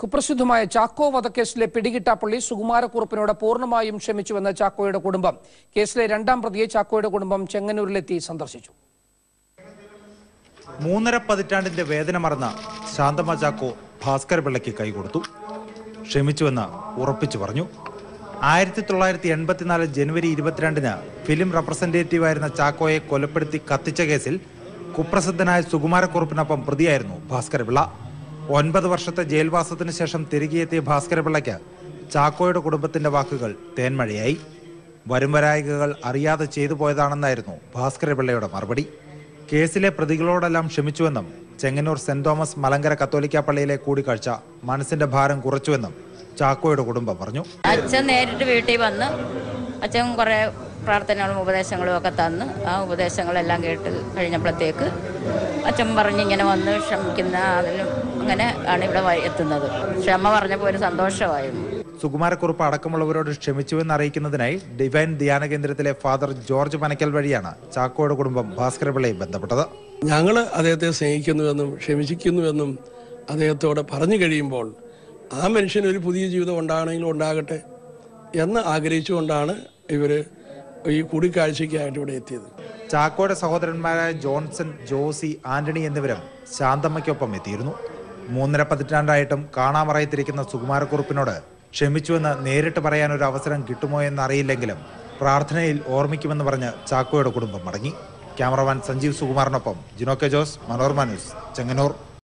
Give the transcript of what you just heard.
കുപ്രസിദ്ധമായ ചാക്കോ വധക്കേസിലെ പിടികിട്ടാപ്പള്ളി സുകുമാരക്കുറുപ്പിനോട് പൂർണ്ണമായും ക്ഷമിച്ചുവെന്ന് ചാക്കോയുടെ കുടുംബം കേസിലെ രണ്ടാം പ്രതിയെ ചാക്കോയുടെ കുടുംബം ചെങ്ങന്നൂരിലെത്തി സന്ദർശിച്ചു മൂന്നര പതിറ്റാണ്ടിന്റെ വേദന മറന്ന ശാന്തമ്മ ചാക്കോ ഭാസ്കര പിള്ളയ്ക്ക് കൈകൊടുത്തു ക്ഷമിച്ചുവെന്ന് ഉറപ്പിച്ചു പറഞ്ഞു ആയിരത്തി തൊള്ളായിരത്തി എൺപത്തിനാല് ജനുവരി ഇരുപത്തിരണ്ടിന് ഫിലിം റെപ്രസെന്റേറ്റീവായിരുന്ന ചാക്കോയെ കൊലപ്പെടുത്തി കത്തിച്ച കേസിൽ കുപ്രസിദ്ധനായ സുകുമാരക്കുറുപ്പിനൊപ്പം പ്രതിയായിരുന്നു ഭാസ്കരപിള്ള ഒൻപത് വർഷത്തെ ജയിൽവാസത്തിന് ശേഷം തിരികെ എത്തിയ ഭാസ്കരപിള്ളയ്ക്ക് ചാക്കോയുടെ കുടുംബത്തിന്റെ വാക്കുകൾ തേന്മഴയായി വരുംവരായികകൾ അറിയാതെ ചെയ്തു പോയതാണെന്നായിരുന്നു ഭാസ്കരപിള്ളയുടെ മറുപടി കേസിലെ പ്രതികളോടെല്ലാം ക്ഷമിച്ചുവെന്നും ചെങ്ങന്നൂർ സെന്റ് തോമസ് മലങ്കര കത്തോലിക്ക പള്ളിയിലെ കൂടിക്കാഴ്ച മനസ്സിന്റെ ഭാരം കുറച്ചുവെന്നും ചാക്കോയുടെ കുടുംബം പറഞ്ഞു അച്ഛൻ നേരിട്ട് വീട്ടിൽ വന്ന് അച്ഛൻ കുറേ പ്രാർത്ഥനകളും ഉപദേശങ്ങളും ഒക്കെ തന്ന് ആ ഉപദേശങ്ങളെല്ലാം കേട്ട് കഴിഞ്ഞപ്പോഴത്തേക്ക് അച്ഛൻ പറഞ്ഞ് ഇങ്ങനെ വന്ന് ക്ഷമിക്കുന്ന അതിലും അങ്ങനെ ആണ് ഇവിടെ വ- എത്തുന്നത് ക്ഷമ പറഞ്ഞപ്പോൾ ഒരു സന്തോഷമായിരുന്നു സുകുമാരക്കുറുപ്പ് അടക്കമുള്ളവരോട് ക്ഷമിച്ചുവെന്ന് അറിയിക്കുന്നതിനായി ഡിവൈൻ ധ്യാന കേന്ദ്രത്തിലെ ഫാദർ ജോർജ് പനക്കൽ വഴിയാണ് ചാക്കോയുടെ കുടുംബം ഭാസ്കരപിള്ളയെ ബന്ധപ്പെട്ടത് ഞങ്ങൾ അദ്ദേഹത്തെ സ്നേഹിക്കുന്നുവെന്നും ക്ഷമിച്ചിരിക്കുന്നുവെന്നും അദ്ദേഹത്തോട് പറഞ്ഞു കഴിയുമ്പോൾ ആ മനുഷ്യന് ഒരു പുതിയ ജീവിതം ഉണ്ടാകണമെങ്കിലും ഉണ്ടാകട്ടെ എന്ന് ആഗ്രഹിച്ചുകൊണ്ടാണ് ഇവർ ഈ കൂടിക്കാഴ്ചയ്ക്കായിട്ട് ഇവിടെ എത്തിയത് ചാക്കോയുടെ സഹോദരന്മാരായ ജോൺസൺ ജോസി ആന്റണി എന്നിവരും ശാന്തമ്മയ്ക്കൊപ്പം എത്തിയിരുന്നു മൂന്നര പതിറ്റാണ്ടായിട്ടും കാണാമറയത്തിരിക്കുന്ന സുകുമാരക്കുറുപ്പിനോട് ക്ഷമിച്ചുവെന്ന് നേരിട്ട് പറയാൻ ഒരു അവസരം കിട്ടുമോ എന്നറിയില്ലെങ്കിലും പ്രാർത്ഥനയിൽ ഓർമ്മിക്കുമെന്ന് പറഞ്ഞ് ചാക്കോയുടെ കുടുംബം മടങ്ങി ക്യാമറമാൻ സഞ്ജീവ് സുകുമാറിനൊപ്പം ജിനോ കെ ജോസ് മനോർമ ന്യൂസ് ചെങ്ങന്നൂർ